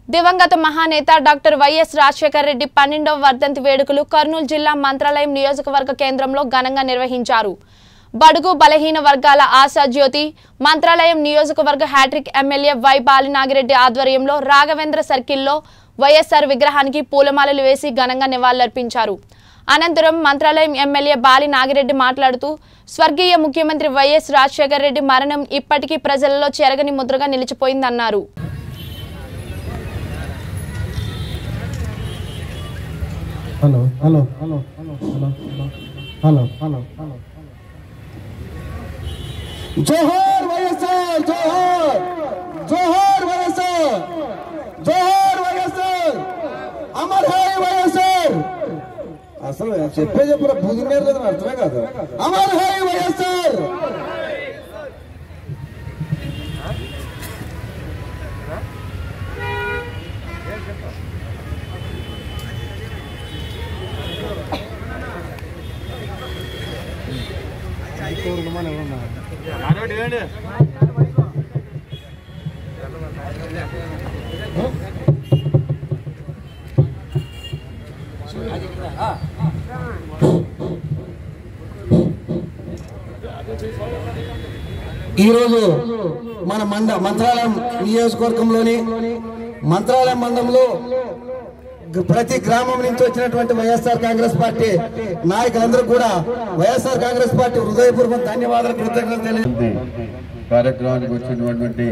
దివంగత మహానేత doctor YS Rajasekhara Reddy పన్నెండవ వర్ధంతి వేడుకలు కర్నూలు జిల్లా మంత్రాలయం నియోజకవర్గ కేంద్రంలో ఘనంగా నిర్వహించారు బడుగు బలహీన వర్గాల ఆశా జ్యోతి మంత్రాలయం నియోజకవర్గ హ్యాట్రిక్ ఎమ్మెల్యే వై బాలినాగిరెడ్డి ఆధ్వర్యంలో రాఘవేంద్ర సర్కిల్లో వైఎస్ఆర్ విగ్రహానికి పూలమాలలు వేసి ఘనంగా నివాళులర్పించారు అనంతరం మంత్రాలయం ఎమ్మెల్యే బాలి నాగిరెడ్డి మాట్లాడుతూ స్వర్గీయ ముఖ్యమంత్రి వైఎస్ రాజశేఖర రెడ్డి మరణం ఇప్పటికీ ప్రజలలో చెరగని ముద్రగా నిలిచిపోయిందన్నారు hello hello hello hello hello hello hello hello జోహార్ వైఎస్ఆర్ జోహార్ జోహార్ వైఎస్ఆర్ జోహార్ వైఎస్ఆర్ అమర్ హై వైఎస్ఆర్ అసలు చెప్పే చెప్పరా భూమినేరు లేదని అర్థమే కాదు అమర్ హై వైఎస్ఆర్ ఈరోజు మన మండ మంత్రాలయం నియోజకవర్గంలోని మంత్రాలయం మండలంలో ప్రతి గ్రామం నుంచి వచ్చినటువంటి వైఎస్ఆర్ కాంగ్రెస్ పార్టీ నాయకులందరూ కూడా వైఎస్ఆర్ కాంగ్రెస్ పార్టీ హృదయపూర్వక ధన్యవాదాలు కృతజ్ఞతలు తెలియ ఉంది. కార్యక్రమానికి వచ్చినటువంటి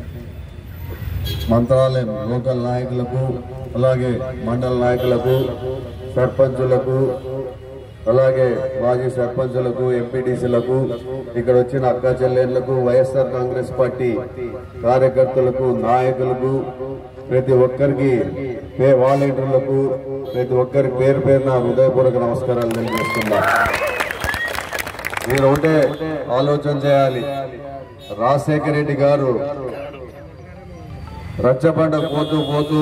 మంత్రాలయం లోకల్ నాయకులకు అలాగే మండల నాయకులకు సర్పంచులకు అలాగే మాజీ సర్పంచులకు ఎంపీటీసీలకు ఇక్కడ వచ్చిన అక్క చెల్లెళ్లకు వైఎస్ఆర్ కాంగ్రెస్ పార్టీ కార్యకర్తలకు నాయకులకు ప్రతి ఒక్కరికి పే వాలంటీర్లకు ప్రతి ఒక్కరికి పేరు పేరున హృదయపూర్వక నమస్కారాలు తెలియజేస్తున్నా మీరు ఒకటే ఆలోచన చేయాలి రాజశేఖర రెడ్డి గారు రచ్చబండ పోతూ పోతూ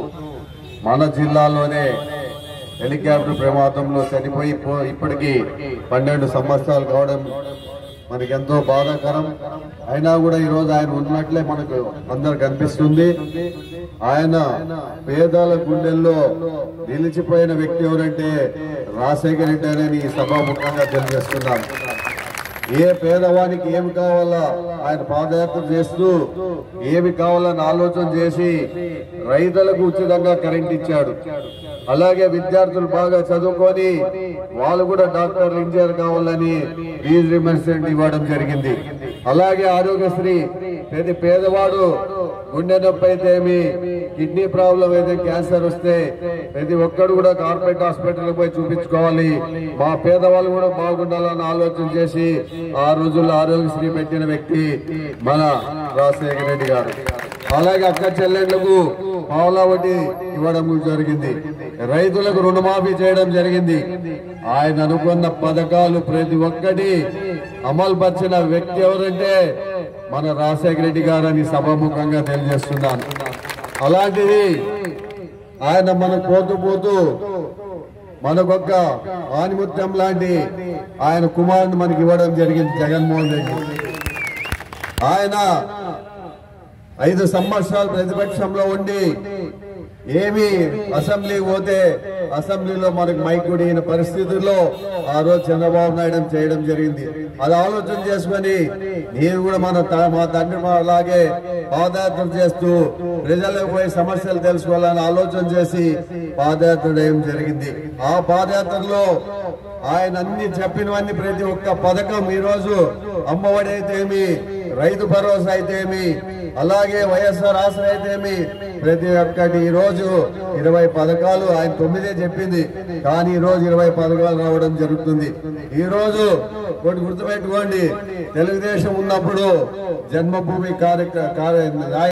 మన జిల్లాలోనే హెలికాప్టర్ ప్రమాదంలో చనిపోయి పో- ఇప్పటికీ పన్నెండు సంవత్సరాలు కావడం మనకి ఎంతో బాధాకరం అయినా కూడా ఈ రోజు ఆయన ఉన్నట్లే మనకు అందరు కనిపిస్తుంది ఆయన పేదల గుండెల్లో నిలిచిపోయిన వ్యక్తి ఎవరంటే రాజశేఖర రెడ్డి అని ఈ సభాముఖంగా తెలియజేస్తున్నాను ఏ పేదవానికి ఏమి కావాలా ఆయన పాదయాత్ర చేస్తూ ఏమి కావాలని ఆలోచన చేసి రైతులకు ఉచితంగా కరెంట్ ఇచ్చాడు అలాగే విద్యార్థులు బాగా చదువుకొని వాళ్ళు కూడా డాక్టర్లు ఇంజనీర్ కావాలని ఫీజు రిమర్సెంట్ ఇవ్వడం జరిగింది అలాగే ఆరోగ్యశ్రీ ప్రతి పేదవాడు గుండె నొప్పి అయితే ఏమి కిడ్నీ ప్రాబ్లం అయితే క్యాన్సర్ వస్తే ప్రతి ఒక్కడు కూడా కార్పొరేట్ హాస్పిటల్ పోయి చూపించుకోవాలి మా పేదవాళ్ళు కూడా బాగుండాలని ఆలోచన చేసి ఆ రోజుల్లో ఆరోగ్యశ్రీ పెట్టిన వ్యక్తి మన రాజశేఖర రెడ్డి గారు అలాగే అక్క చెల్లెళ్లకు పావులా వడ్డీ ఇవ్వడం జరిగింది రైతులకు రుణమాఫీ చేయడం జరిగింది ఆయన అనుకున్న పథకాలు ప్రతి ఒక్కటి అమలు పరిచిన వ్యక్తి ఎవరంటే మన రాజశేఖర రెడ్డి గారని సభాముఖంగా తెలియజేస్తున్నాను అలాంటిది ఆయన మన పోతూ పోతూ మనకొక్క ఆనిముత్యం లాంటి ఆయన కుమారుని మనకి ఇవ్వడం జరిగింది జగన్మోహన్ రెడ్డి ఆయన ఐదు సంవత్సరాలు ప్రతిపక్షంలో ఉండి ఏమి అసెంబ్లీ పోతే అసెంబ్లీలో మనకు మైక్ కూడా ఈయన పరిస్థితుల్లో ఆ రోజు చంద్రబాబు నాయుడు చేయడం జరిగింది అది ఆలోచన చేసుకొని నేను కూడా మన త- మా తండ్రి మా అలాగే పాదయాత్ర చేస్తూ ప్రజలకు పోయి సమస్యలు తెలుసుకోవాలని ఆలోచన చేసి పాదయాత్ర చేయడం జరిగింది ఆ పాదయాత్రలో ఆయన అన్ని చెప్పినవన్నీ ప్రతి ఒక్క పథకం ఈ రోజు అమ్మఒడి అయితేమి రైతు భరోసా అయితేమి అలాగే వైఎస్ఆర్ ఆసరా అయితేమి ప్రతి ఒక్కటి ఈ రోజు ఇరవై పథకాలు ఆయన తొమ్మిదే చెప్పింది కానీ ఈ రోజు ఇరవై పథకాలు రావడం జరుగుతుంది ఈ రోజు ఒకటి గుర్తుపెట్టుకోండి తెలుగుదేశం ఉన్నప్పుడు జన్మభూమి కార్యక్రమ